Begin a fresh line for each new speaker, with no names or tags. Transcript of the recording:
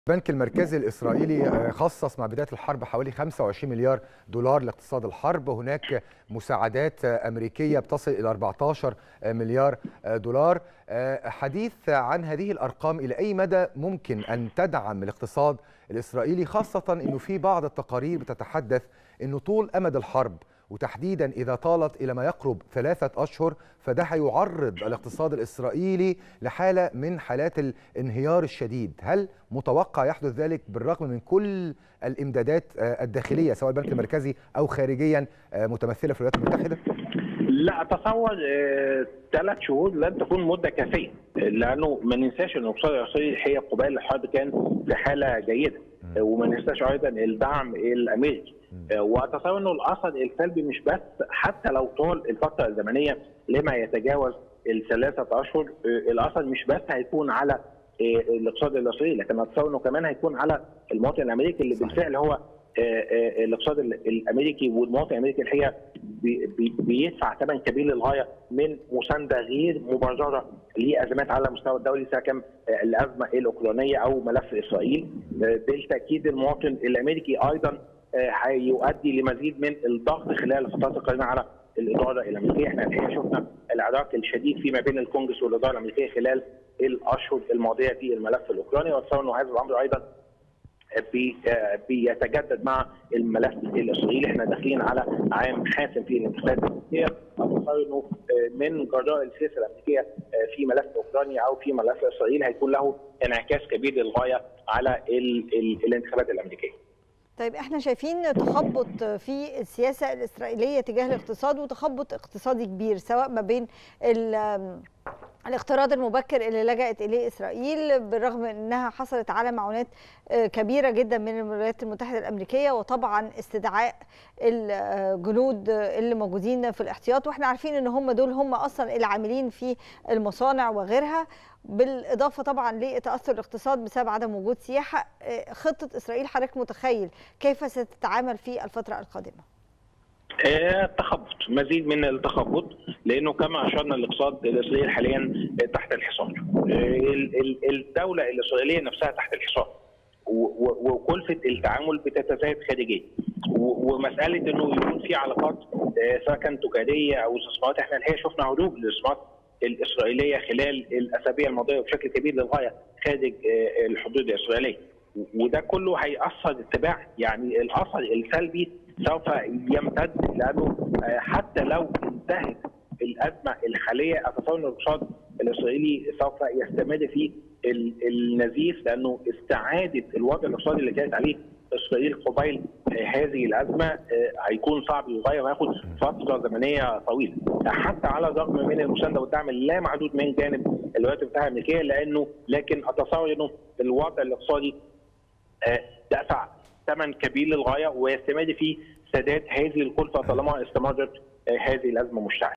البنك المركزي الإسرائيلي خصص مع بداية الحرب حوالي 25 مليار دولار لاقتصاد الحرب هناك مساعدات أمريكية بتصل إلى 14 مليار دولار حديث عن هذه الأرقام إلى أي مدى ممكن أن تدعم الاقتصاد الإسرائيلي خاصة أنه في بعض التقارير بتتحدث أنه طول أمد الحرب وتحديدا إذا طالت إلى ما يقرب ثلاثة أشهر فده هيعرض الاقتصاد الإسرائيلي لحالة من حالات الانهيار الشديد هل متوقع يحدث ذلك بالرغم من كل الإمدادات الداخلية سواء البنك المركزي أو خارجيا متمثلة في الولايات المتحدة؟
لا اتصور ثلاث شهور لن تكون مده كافيه لانه ما ننساش ان الاقتصاد الاسرائيلي الحقيقه قبيل الحرب كان في حاله جيده وما ننساش ايضا الدعم الامريكي واتصور انه الاثر السلبي مش بس حتى لو طال الفتره الزمنيه لما يتجاوز الثلاثه اشهر الاثر مش بس هيكون على الاقتصاد الاسرائيلي لكن اتصور انه كمان هيكون على المواطن الامريكي اللي بالفعل هو الاقتصاد الامريكي والمواطن الامريكي الحقيقه بيدفع ثمن كبير للغايه من مسانده غير مبرره لازمات على المستوى الدولي سواء كان الازمه الاوكرانيه او ملف اسرائيل بالتاكيد المواطن الامريكي ايضا هيؤدي لمزيد من الضغط خلال الفترات القادمه على الاداره الامريكيه، احنا الحقيقه شفنا العراق الشديد فيما بين الكونجرس والاداره الامريكيه خلال الاشهر الماضيه في الملف الاوكراني واتصور انه هذا الامر ايضا بي بيتجدد مع الملف الاسرائيلي احنا داخلين على عام حاسم في الانتخابات الامريكيه اتصور انه من جراء السياسه الامريكيه في ملف اوكرانيا او في ملف اسرائيل هيكون له انعكاس كبير للغايه على ال ال الانتخابات الامريكيه.
طيب احنا شايفين تخبط في السياسه الاسرائيليه تجاه الاقتصاد وتخبط اقتصادي كبير سواء ما بين الاقتراض المبكر اللي لجأت اليه اسرائيل بالرغم انها حصلت على معونات كبيره جدا من الولايات المتحده الامريكيه وطبعا استدعاء الجنود اللي موجودين في الاحتياط واحنا عارفين ان هم دول هم اصلا العاملين في المصانع وغيرها بالاضافه طبعا لتاثر الاقتصاد بسبب عدم وجود سياحه خطه اسرائيل حضرتك متخيل كيف ستتعامل في الفتره القادمه؟
التخبط مزيد من التخبط لانه كما اشرنا الاقتصاد الاسرائيلي حاليا تحت الحصار الدوله الاسرائيليه نفسها تحت الحصار وكلفه التعامل بتتزايد خارجيا ومساله انه يكون في علاقات سواء كانت تجاريه او استثمارات احنا الحقيقه شفنا هروب الاستثمارات الاسرائيليه خلال الاسابيع الماضيه بشكل كبير للغايه خارج الحدود الاسرائيليه وده كله هيأثر اتباع يعني الاثر السلبي سوف يمتد لانه حتى لو انتهت الازمه الحاليه اتصور ان الاقتصاد الاسرائيلي سوف يستمر في النزيف لانه استعاده الوضع الاقتصادي اللي كانت عليه اسرائيل قبيل هذه الازمه هيكون صعب للغايه وياخد فتره زمنيه طويله حتى على الرغم من المسانده والدعم اللا محدود من جانب الولايات المتحده الامريكيه لانه لكن اتصور انه الوضع الاقتصادي دفع ثمن كبير للغايه ويستمر في سداد هذه الكلفه طالما استمرت هذه الازمه مشتعله.